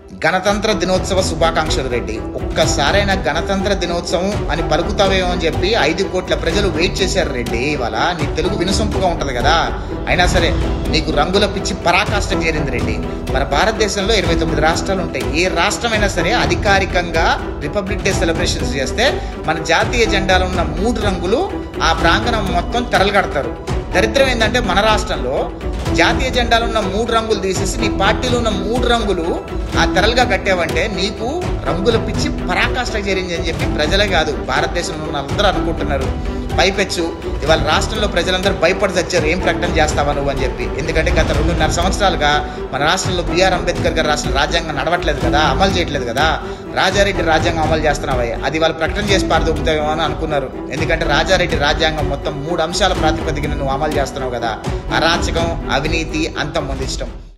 గణతంత్ర దినోత్సవ శుభాకాంక్షలు రెడ్డి ఒక్కసారైనా గణతంత్ర దినోత్సవం అని పలుకుతావేమో అని చెప్పి ఐదు కోట్ల ప్రజలు వెయిట్ చేశారు రెడ్డి ఇవాళ నీ తెలుగు వినసొంపుగా ఉంటది కదా అయినా సరే నీకు రంగుల పిచ్చి పరాకాష్ట చేరింది రెడ్డి మన భారతదేశంలో ఇరవై తొమ్మిది రాష్ట్రాలు ఉంటాయి ఏ రాష్ట్రమైనా సరే అధికారికంగా రిపబ్లిక్ డే సెలబ్రేషన్స్ చేస్తే మన జాతీయ జెండాలో ఉన్న మూడు రంగులు ఆ ప్రాంగణం మొత్తం తెరలుగడతారు దరిద్రం ఏంటంటే మన రాష్ట్రంలో జాతీయ జెండాలో ఉన్న మూడు రంగులు తీసేసి నీ పార్టీలో ఉన్న మూడు రంగులు ఆ తెరలుగా కట్టావంటే నీకు రంగుల పిచ్చి పరాకాష్ట చేరింది అని చెప్పి ప్రజలే కాదు భారతదేశంలో ఉన్న అందరూ అనుకుంటున్నారు పైపెచ్చు ఇవాళ రాష్ట్రంలో ప్రజలందరూ భయపడి చచ్చారు ఏం ప్రకటన చేస్తావా నువ్వు అని చెప్పి ఎందుకంటే గత రెండున్నర సంవత్సరాలుగా మన రాష్ట్రంలో బిఆర్ అంబేద్కర్ గారు రాసిన రాజ్యాంగం నడవట్లేదు కదా అమలు చేయట్లేదు కదా రాజారెడ్డి రాజ్యాంగం అమలు చేస్తున్నావే అది వాళ్ళు ప్రకటన చేసి పారదొక్కుతావేమో అని అనుకున్నారు ఎందుకంటే రాజారెడ్డి రాజ్యాంగం మొత్తం మూడు అంశాల ప్రాతిపదికన నువ్వు అమలు చేస్తున్నావు కదా అరాచకం అవినీతి అంతం ముందిష్టం